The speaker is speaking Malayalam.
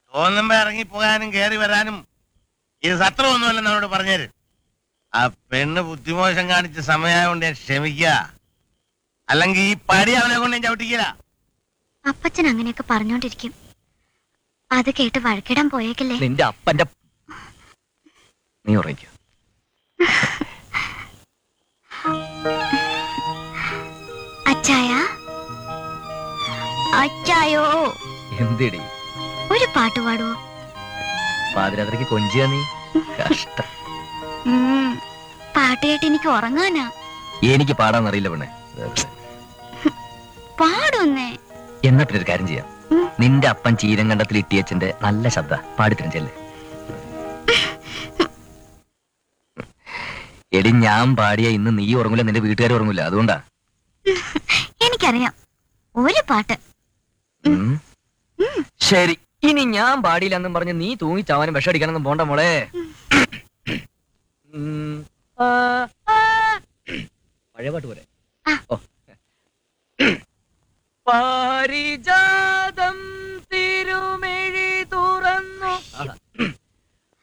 തോന്നുമ്പോ ഇറങ്ങി പോകാനും കയറി വരാനും ഇത് സത്രമൊന്നുമല്ല എന്നോട് പറഞ്ഞേര് ആ പെണ്ണ് ബുദ്ധിമോശം കാണിച്ച സമയമായോണ്ട് ഞാൻ ക്ഷമിക്കുക അല്ലെങ്കിൽ ഈ പടി അവനെ കൊണ്ട് ഞാൻ ചവിട്ടിക്കില്ല അപ്പച്ചൻ അങ്ങനെയൊക്കെ പറഞ്ഞോണ്ടിരിക്കും അത് കേട്ട് വഴക്കിടാൻ പോയേക്കല്ലേ നിന്റെ അപ്പന്റെ നീ ഉറങ്ങിക്കോ അച്ചായ അച്ചായോ എന്തിടി ഒരു പാട്ട് പാടുവോ പാതിരാത്രിക്ക് കൊഞ്ചിയാ നീ കഷ്ടം ഉം, പാട്ട് കേട്ട് എനിക്ക് ഉറങ്ങാനാ എനിക്ക് പാടാന്നറിയില്ല പെണ്ണെ വെറുതെ. പാടുന്നേ എന്നാ പിന്നെ ഒരു കാര്യം ചെയ്യാം ഉം. നിന്റെ അപ്പൻ ചീരങ്കണ്ടത്തിൽ ഇട്ടിയച്ചന്റെ നല്ല ശബ്ദ പാടിത്തരും ചെല്ലേ എടി ഞാൻ പാടിയ ഇന്ന് നീ ഉറങ്ങൂല നിന്റെ വീട്ടുകാർ ഉറങ്ങൂല അതുകൊണ്ടാ എനിക്കറിയാം ഒരു പാട്ട് ഉം. ശരി ഇനി ഞാൻ പാടിയില്ല എന്നും പറഞ്ഞ് നീ തൂങ്ങി ചാവാനും വിഷമടിക്കാനൊന്നും പോണ്ട മോളെ ഉം. ആ, ആ. പഴയ പാട്ട് പോരെ ആ. ഓ പാരിജാ